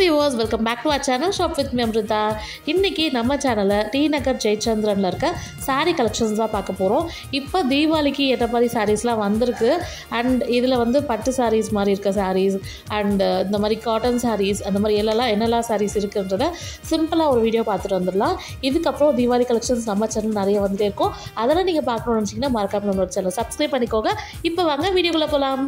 viewers welcome back to our channel shop with me Amrita இன்றைக்கி நம்ம சேனலில் டி நகர் ஜெயச்சந்திரனில் இருக்க saree கலெக்ஷன்ஸ் தான் பார்க்க போகிறோம் இப்போ தீபாவளிக்கு ஏற்ற மாதிரி சாரீஸ்லாம் வந்திருக்கு அண்ட் இதில் வந்து பட்டு sarees மாதிரி இருக்க sarees அண்ட் இந்த மாதிரி காட்டன் sarees அந்த மாதிரி எல்லாம் என்னெல்லாம் sarees இருக்குன்றத சிம்பிளாக ஒரு வீடியோ பார்த்துட்டு வந்துடலாம் இதுக்கப்புறம் தீபாவளி கலெக்ஷன்ஸ் நம்ம சேனல் நிறைய வந்துட்டே இருக்கும் அதெல்லாம் நீங்கள் பார்க்கணும்னு நினச்சிங்கன்னா மறக்காம நம்மளோட சேனல் சப்ஸ்கிரைப் பண்ணிக்கோங்க இப்போ வாங்க வீடியோக்குள்ளே போகலாம்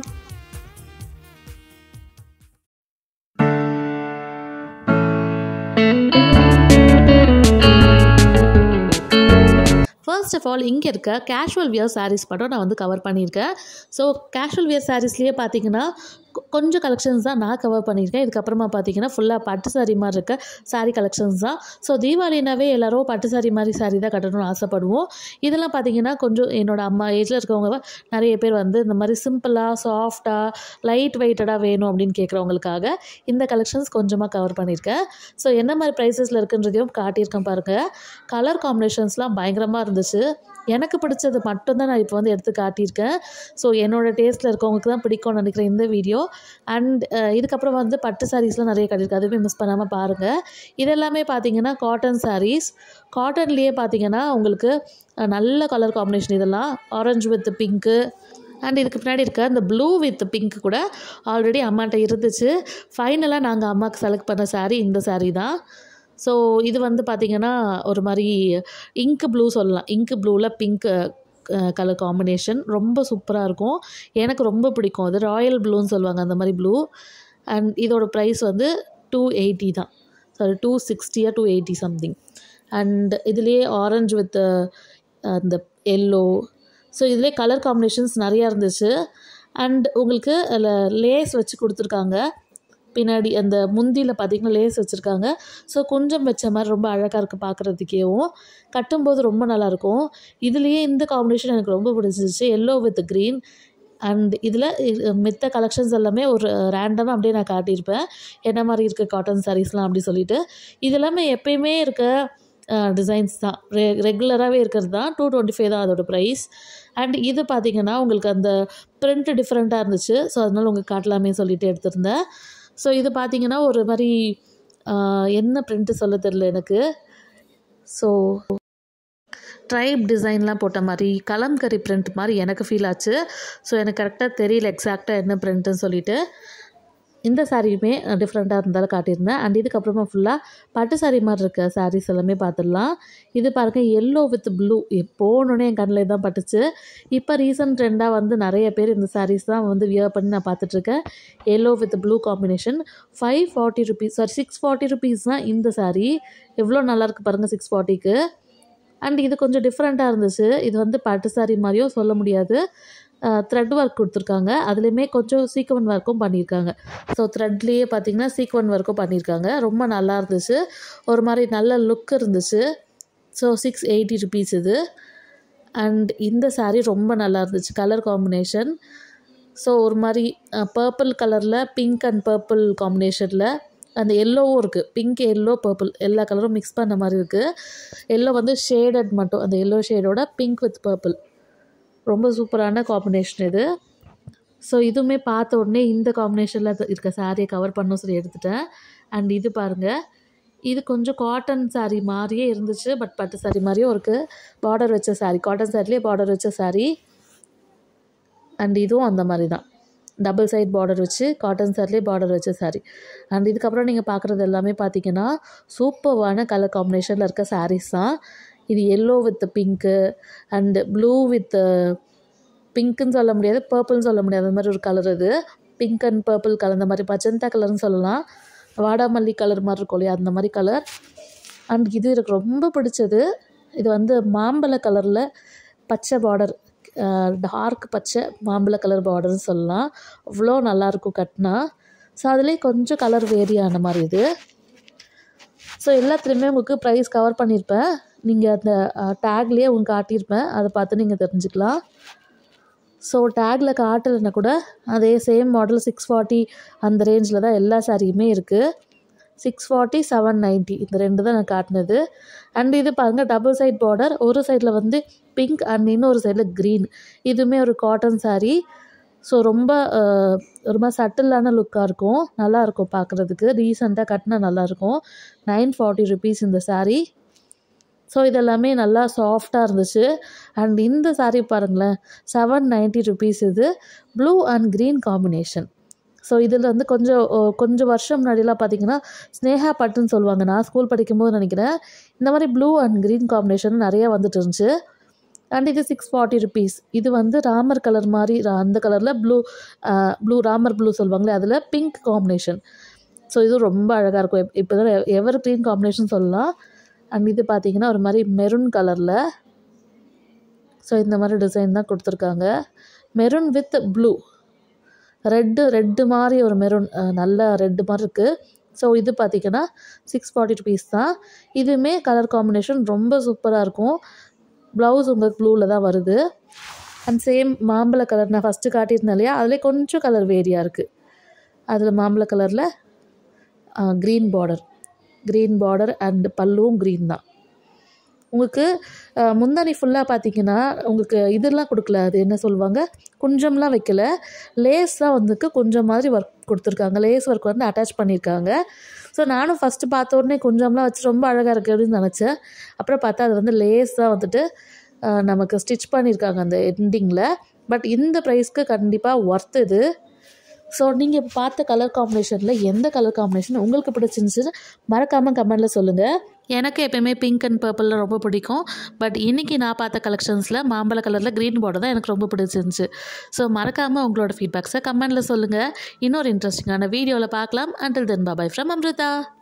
ஃபர்ஸ்ட் ஆஃப் ஆல் இங்கே இருக்க கேஷுவல் வியர் சாரீஸ் மட்டும் நான் வந்து கவர் பண்ணியிருக்கேன் ஸோ கேஷுவல் வியர் சாரீஸ்லேயே பார்த்தீங்கன்னா கொ- கொஞ்சம் கலெக்ஷன்ஸ் தான் நான் கவர் பண்ணியிருக்கேன் இதுக்கப்புறமா பார்த்தீங்கன்னா ஃபுல்லாக பட்டு சாரி மாதிரி இருக்க சாரீ கலெக்ஷன்ஸ் தான் ஸோ தீபாவளினாவே எல்லாரும் பட்டு சாரி மாதிரி சாரி தான் கட்டணும்னு ஆசைப்படுவோம் இதெல்லாம் பார்த்தீங்கன்னா கொஞ்சம் என்னோட அம்மா ஏஜில் இருக்கவங்க நிறைய பேர் வந்து இந்த மாதிரி சிம்பிளாக சாஃப்டாக லைட் வெயிட்டடாக வேணும் அப்படின்னு கேட்குறவங்களுக்காக இந்த கலெக்ஷன்ஸ் கொஞ்சமாக கவர் பண்ணியிருக்கேன் ஸோ என்ன மாதிரி ப்ரைஸஸில் இருக்குன்றதையும் காட்டியிருக்கேன் பாருங்கள் கலர் காம்பினேஷன்ஸ்லாம் பயங்கரமாக இருந்துச்சு எனக்கு பிடிச்சது மட்டும்தான் நான் இப்போ வந்து எடுத்து காட்டியிருக்கேன் ஸோ என்னோடய டேஸ்ட்டில் இருக்கவங்களுக்கு தான் பிடிக்கும்னு நினைக்கிறேன் இந்த வீடியோ அண்ட் இதுக்கப்புறம் வந்து பட்டு சாரீஸ்லாம் நிறைய கட்டியிருக்கு அதுவுமே மிஸ் பண்ணாமல் பாருங்கள் இதெல்லாமே பார்த்தீங்கன்னா காட்டன் சாரீஸ் காட்டன்லேயே பார்த்தீங்கன்னா உங்களுக்கு அஹ், நல்ல கலர் காம்பினேஷன் இதெல்லாம் ஆரஞ்சு வித் பிங்க்கு அண்ட் இதுக்கு பின்னாடி இருக்க இந்த ப்ளூ வித் பிங்க் கூட ஆல்ரெடி அம்மாட்ட இருந்துச்சு ஃபைனலாக நாங்கள் அம்மாவுக்கு செலக்ட் பண்ண saree இந்த saree தான் ஸோ இது வந்து பார்த்திங்கன்னா ஒரு மாதிரி இங்க் ப்ளூ சொல்லலாம் இங்க் ப்ளூவில் பிங்க் கலர் காம்பினேஷன் ரொம்ப சூப்பராக இருக்கும் எனக்கு ரொம்ப பிடிக்கும் அது ராயல் ப்ளூன்னு சொல்லுவாங்க அந்த மாதிரி ப்ளூ அண்ட் இதோட ப்ரைஸ் வந்து டூ எயிட்டி தான் சாரி டூ சிக்ஸ்டியா டூ எயிட்டி சம்திங் அண்ட் இதுலேயே ஆரஞ்சு வித் அந்த எல்லோ ஸோ இதுலேயே கலர் காம்பினேஷன்ஸ் நிறையா இருந்துச்சு அண்ட் உங்களுக்கு அதில் லேஸ் வச்சு கொடுத்துருக்காங்க பின்னாடி அந்த முந்தியில் பார்த்தீங்கன்னா லேஸ் வச்சுருக்காங்க ஸோ கொஞ்சம் வச்ச மாதிரி ரொம்ப அழகாக இருக்குது பார்க்குறதுக்கேவும் கட்டும்போது ரொம்ப நல்லாயிருக்கும் இதுலேயே இந்த காம்பினேஷன் எனக்கு ரொம்ப பிடிச்சிருச்சு எல்லோ வித் க்ரீன் அண்ட் இதில் மித்த கலெக்ஷன்ஸ் எல்லாமே ஒரு ரேண்டமாக அப்படியே நான் காட்டியிருப்பேன் என்ன மாதிரி இருக்க காட்டன் சாரீஸ்லாம் அப்படி சொல்லிட்டு இது எல்லாமே எப்பயுமே இருக்க டிசைன்ஸ் தான் ரெ ரெகுலராகவே இருக்கிறது தான் டூ டுவெண்ட்டி ஃபைவ் தான் அதோட ப்ரைஸ் அண்ட் இது பார்த்தீங்கன்னா உங்களுக்கு அந்த பிரிண்ட் டிஃப்ரெண்ட்டாக இருந்துச்சு ஸோ அதனால உங்களுக்கு காட்டலாமே சொல்லிட்டு எடுத்திருந்தேன் ஸோ இது பார்த்தீங்கன்னா ஒரு மாதிரி ஆஹ், என்ன பிரிண்ட்டு சொல்ல தெரில எனக்கு ஸோ ட்ரைப் டிசைன்லாம் போட்ட மாதிரி கலம்கரி பிரிண்ட் மாதிரி எனக்கு ஃபீல் ஆச்சு ஸோ எனக்கு கரெக்டாக தெரியல எக்ஸாக்டாக என்ன பிரிண்ட்டுன்னு சொல்லிட்டு இந்த சாரியுமே டிஃப்ரெண்ட்டாக இருந்தாலும் காட்டியிருந்தேன் அண்ட் இதுக்கப்புறமா ஃபுல்லாக பட்டு சாரி மாதிரி இருக்க சாரீஸ் எல்லாமே பார்த்துடலாம் இது பாருங்கள் எல்லோ வித் ப்ளூ போனோடனே என் கண்ணில் தான் பட்டுச்சு இப்போ ரீசன்ட் ட்ரெண்டாக வந்து நிறைய பேர் இந்த சாரீஸ் தான் வந்து வியர் பண்ணி நான் பார்த்துட்ருக்கேன் yellow with blue combination five forty rupees sorry six forty rupees தான் இந்த சாரீ எவ்வளோ நல்லாயிருக்கு பாருங்கள் சிக்ஸ் ஃபார்ட்டிக்கு அண்ட் இது கொஞ்சம் டிஃப்ரெண்ட்டாக இருந்துச்சு இது வந்து பட்டு சாரி மாதிரியோ சொல்ல முடியாது த்ரெட் ஒர்க் கொடுத்துருக்காங்க அதுலேயுமே கொஞ்சம் சீக்வன் ஒர்க்கும் பண்ணியிருக்காங்க ஸோ த்ரெட்லேயே பார்த்தீங்கன்னா சீக்வன் ஒர்க்கும் பண்ணியிருக்காங்க ரொம்ப நல்லா இருந்துச்சு ஒரு மாதிரி நல்ல லுக் இருந்துச்சு ஸோ சிக்ஸ் எயிட்டி ருபீஸ் இது அண்ட் இந்த saree ரொம்ப நல்லா இருந்துச்சு கலர் காம்பினேஷன் ஸோ ஒரு மாதிரி பர்பிள் கலரில் பிங்க் அண்ட் பர்பிள் காம்பினேஷனில் அந்த எல்லோவும் இருக்குது பிங்க் எல்லோ பர்பிள் எல்லா கலரும் மிக்ஸ் பண்ண மாதிரி இருக்குது எல்லோ வந்து ஷேடட் மட்டும் அந்த எல்லோ ஷேடோட பிங்க் வித் பர்பிள் ரொம்ப சூப்பரான காம்பினேஷன் இது ஸோ இதுவுமே பார்த்த உடனே இந்த காம்பினேஷனில் இருக்க சாரியை கவர் பண்ண சொல்லி எடுத்துட்டேன் அண்ட் இது பாருங்கள் இது கொஞ்சம் காட்டன் saree மாதிரியே இருந்துச்சு பட் பட்டு saree மாதிரியும் இருக்குது பார்டர் வச்ச saree காட்டன் சாரிலேயே பார்டர் வச்ச saree அண்ட் இதுவும் அந்த மாதிரி தான் டபுள் சைட் பார்டர் வச்சு காட்டன் சாரிலே பார்டர் வச்ச saree அண்ட் இதுக்கப்புறம் நீங்கள் பார்க்குறது எல்லாமே பார்த்தீங்கன்னா சூப்பர்வான கலர் காம்பினேஷனில் இருக்க sarees தான் இது yellow with pink and blue with பிங்க்குன்னு சொல்ல முடியாது பர்பிள்னு சொல்ல முடியாது அந்த மாதிரி ஒரு கலர் இது பிங்க் அண்ட் பர்பிள் கலந்த மாதிரி பச்சந்தா கலர்னு சொல்லலாம் வாடாமல்லி கலர் மாதிரி இருக்கும் இல்லையா அந்த மாதிரி கலர் அண்ட் இது எனக்கு ரொம்ப பிடிச்சது இது வந்து மாம்பழ கலரில் பச்சை பார்டர் டார்க் பச்சை மாம்பழ கலர் பார்டர்னு சொல்லலாம் அவ்வளோ நல்லாயிருக்கும் கட்டினா ஸோ அதுலேயே கொஞ்சம் கலர் வேரி ஆன மாதிரி இது ஸோ எல்லாத்துலேயுமே உங்களுக்கு ப்ரைஸ் கவர் பண்ணியிருப்பேன் நீங்கள் அந்த டேக்லேயே உங்களுக்கு காட்டியிருப்பேன் அதை பார்த்து நீங்கள் தெரிஞ்சுக்கலாம் ஸோ டேக்கில் காட்டலைன்னா கூட அதே சேம் மாடல் சிக்ஸ் ஃபார்ட்டி அந்த ரேஞ்சில் தான் எல்லா சாரியுமே இருக்குது சிக்ஸ் ஃபார்ட்டி செவன் நைன்ட்டி இந்த ரெண்டு தான் நான் காட்டினது அண்ட் இது பாருங்கள் டபுள் சைட் பார்டர் ஒரு சைடில் வந்து பிங்க் அண்ட் இன்னொரு சைடில் க்ரீன் இதுவுமே ஒரு காட்டன் saree ஸோ ரொம்ப அஹ், ஒரு மாதிரி சட்டிலான லுக்காக இருக்கும் நல்லாயிருக்கும் பார்க்குறதுக்கு ரீசெண்டாக கட்டினா நல்லாயிருக்கும் நைன் ஃபார்ட்டி ருபீஸ் இந்த saree ஸோ இதெல்லாமே நல்லா சாஃப்டாக இருந்துச்சு அண்ட் இந்த saree பாருங்களேன் செவன் நைன்ட்டி ருபீஸ் இது blue and green combination so இதில் வந்து கொஞ்சம் ஓ, கொஞ்சம் வருஷம் முன்னாடிலாம் பார்த்தீங்கன்னா ஸ்னேகா பட்டுன்னு சொல்லுவாங்க நான் ஸ்கூல் படிக்கும்போது நினைக்கிறேன் இந்த மாதிரி ப்ளூ அண்ட் க்ரீன் காம்பினேஷன் நிறையா வந்துட்டு இருந்துச்சு அண்ட் இது சிக்ஸ் ஃபார்ட்டி ருபீஸ் இது வந்து ராமர் கலர் மாதிரி ரா- அந்த கலரில் ப்ளூ ப்ளூ ராமர் ப்ளூ சொல்லுவாங்களே அதில் பிங்க் காம்பினேஷன் ஸோ இது ரொம்ப அழகாக இருக்கும் இப்போ தான் எவர் க்ரீன் காம்பினேஷன் சொல்லலாம் அண்ட் இது பார்த்தீங்கன்னா ஒரு மாதிரி மெரூன் கலரில் ஸோ இந்த மாதிரி டிசைன் தான் கொடுத்துருக்காங்க maroon with blue red red மாதிரி ஒரு மெரூன் நல்ல ரெட்டு மாதிரி இருக்குது ஸோ இது பார்த்தீங்கன்னா சிக்ஸ் ஃபார்ட்டி ருபீஸ் தான் இதுவுமே கலர் காம்பினேஷன் ரொம்ப சூப்பராக இருக்கும் ப்ளவுஸ் உங்களுக்கு ப்ளூவில் தான் வருது அண்ட் சேம் மாம்பழ கலர் நான் ஃபஸ்ட்டு காட்டியிருந்தேன் இல்லையா அதிலே கொஞ்சம் கலர் வேரியாக இருக்குது அதில் மாம்பழ கலரில் green border green border and பல்லுவும் க்ரீன் தான் உங்களுக்கு அஹ், முந்தானி ஃபுல்லாக பார்த்தீங்கன்னா உங்களுக்கு இதெல்லாம் கொடுக்கல அது என்ன சொல்லுவாங்க குஞ்சம்லாம் வைக்கல லேஸ் தான் வந்துக்கு கொஞ்சம் மாதிரி ஒர்க் கொடுத்துருக்காங்க லேஸ் ஒர்க் வந்து அட்டாச் பண்ணியிருக்காங்க ஸோ நானும் ஃபஸ்ட்டு பார்த்த உடனே கொஞ்சம்லாம் வச்சு ரொம்ப அழகாக இருக்குது அப்படின்னு நினச்சேன் அப்புறம் பார்த்தா அது வந்து லேஸ் தான் வந்துட்டு அஹ், நமக்கு ஸ்டிச் பண்ணியிருக்காங்க அந்த எண்டிங்கில் பட் இந்த ப்ரைஸ்க்கு கண்டிப்பாக ஒர்த் இது ஸோ நீங்கள் இப்போ பார்த்த கலர் காம்பினேஷனில் எந்த கலர் காம்பினேஷன் உங்களுக்கு பிடிச்சிருந்துச்சுன்னு மறக்காமல் கமெண்டில் சொல்லுங்கள் எனக்கு எப்பயுமே பிங்க் அண்ட் பர்பிளில் ரொம்ப பிடிக்கும் பட் இன்றைக்கி நான் பார்த்த கலெக்ஷன்ஸில் மாம்பழ கலரில் க்ரீன் பார்டர் தான் எனக்கு ரொம்ப பிடிச்சிருந்துச்சு ஸோ மறக்காமல் உங்களோட ஃபீட்பேக்ஸை கமெண்டில் சொல்லுங்கள் இன்னொரு இன்ட்ரெஸ்டிங்கான வீடியோவில் பார்க்கலாம் until then bye bye from Amrita